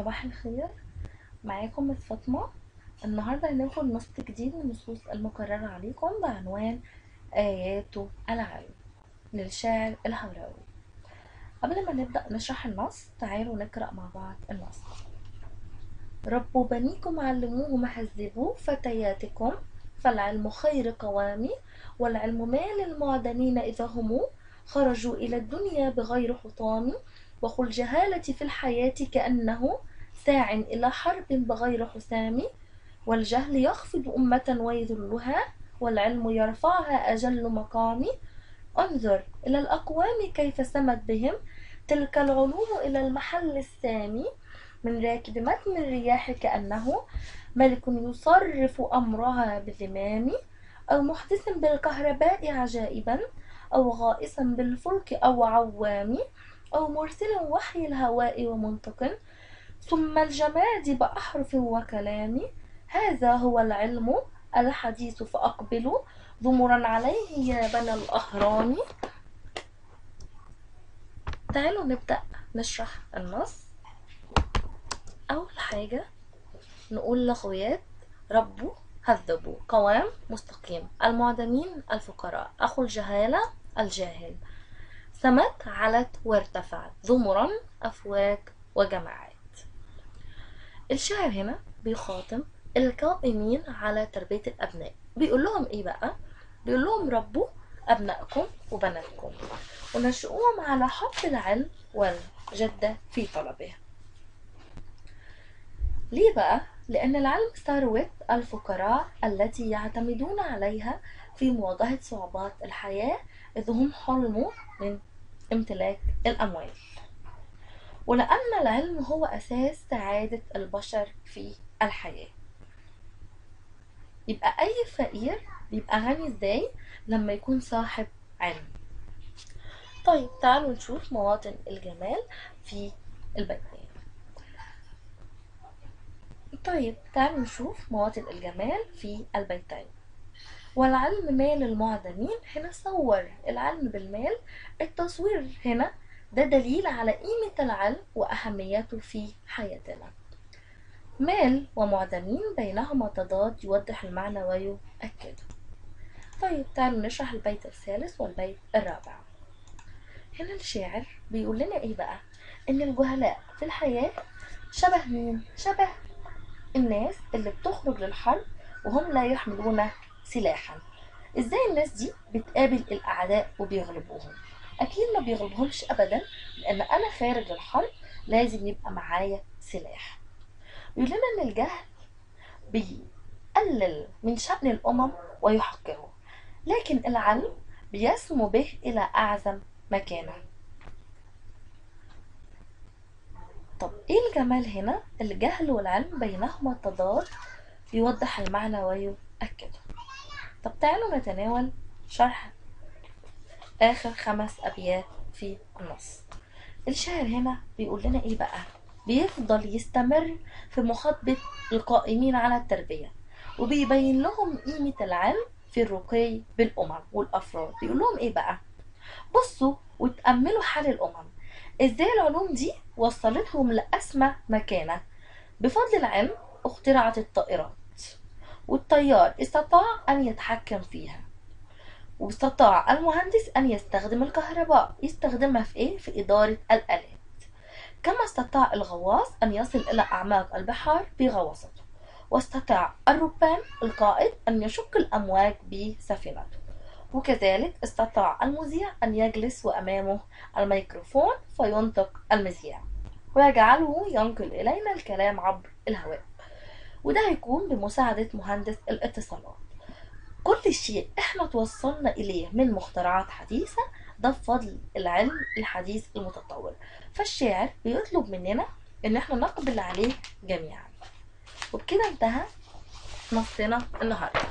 صباح الخير معاكم مس فاطمة النهاردة هناخد نص جديد من النصوص المقررة عليكم بعنوان آيات العلم للشاعر الهوراوي قبل ما نبدأ نشرح النص تعالوا نقرأ مع بعض النص ربوا بنيكم علموه هذبوا فتياتكم فالعلم خير قوامي والعلم مال المعدمين إذا هم خرجوا إلى الدنيا بغير حطام وخو الجهالة في الحياة كأنه ساع إلى حرب بغير حسام والجهل يخفض أمة ويذلها والعلم يرفعها أجل مقام انظر إلى الأقوام كيف سمت بهم تلك العلوم إلى المحل السامي من راكب متن الرياح كأنه ملك يصرف أمرها بزمام أو محدث بالكهرباء عجائبا أو غائصا بالفلك أو عوام أو مرسل وحي الهواء ومنطق ثم الجماد بأحرف وكلام هذا هو العلم الحديث فأقبلوا ضمرا عليه يا بنى الأهرام تعالوا نبدأ نشرح النص أول حاجة نقول لغويات ربوا هذبوا قوام مستقيم المعدمين الفقراء أخو الجهالة الجاهل سمت علت وارتفعت زمرا أفواج وجماعات الشاعر هنا بيخاطب القائمين على تربية الأبناء بيقول لهم إيه بقى؟ بيقول لهم ربوا أبنائكم وبناتكم ونشئوهم على حب العلم والجدة في طلبه ليه بقى؟ لأن العلم ثروة الفقراء التي يعتمدون عليها في مواجهة صعوبات الحياة إذ هم حلموا من امتلاك الأموال ولأن العلم هو أساس سعادة البشر في الحياة يبقى أي فقير بيبقى غني إزاي لما يكون صاحب علم طيب تعالوا نشوف مواطن الجمال في البيتين طيب تعالوا نشوف مواطن الجمال في البيتين والعلم مال المعدمين هنا صور العلم بالمال التصوير هنا ده دليل على قيمة العلم وأهميته في حياتنا مال ومعدمين بينهما تضاد يوضح المعنى ويؤكده طيب تعالوا نشرح البيت الثالث والبيت الرابع هنا الشاعر بيقول لنا ايه بقى ان الجهلاء في الحياة شبه مين شبه الناس اللي بتخرج للحرب وهم لا يحملون سلاحا ازاي الناس دي بتقابل الاعداء وبيغلبوهم اكيد ما بيغلبهمش ابدا لان انا خارج الحرب لازم يبقى معايا سلاح بيقول لنا ان الجهل بيقلل من شأن الامم ويحقره لكن العلم بيسمو به الى اعظم مكانه طب ايه الجمال هنا الجهل والعلم بينهما تضاد يوضح المعنى ويؤكده طب تعالوا نتناول شرح آخر خمس أبيات في النص الشاعر هنا بيقول لنا إيه بقى بيفضل يستمر في مخاطبة القائمين على التربية وبيبين لهم قيمة العلم في الرقي بالأمم والأفراد بيقول لهم إيه بقى بصوا وتأملوا حال الأمم إزاي العلوم دي وصلتهم لأسمى مكانة بفضل العلم اخترعت الطائرات والطيار استطاع أن يتحكم فيها واستطاع المهندس أن يستخدم الكهرباء يستخدمها في إيه؟ في إدارة الآلات كما استطاع الغواص أن يصل إلى أعماق البحار بغواصته واستطاع الربان القائد أن يشق الأمواج بسفينته وكذلك استطاع المذيع أن يجلس وأمامه الميكروفون فينطق المذياع ويجعله ينقل إلينا الكلام عبر الهواء وده هيكون بمساعدة مهندس الاتصالات كل شيء احنا توصلنا إليه من مخترعات حديثة ده بفضل العلم الحديث المتطور فالشاعر بيطلب مننا ان احنا نقبل عليه جميعا وبكده انتهى نصنا النهارده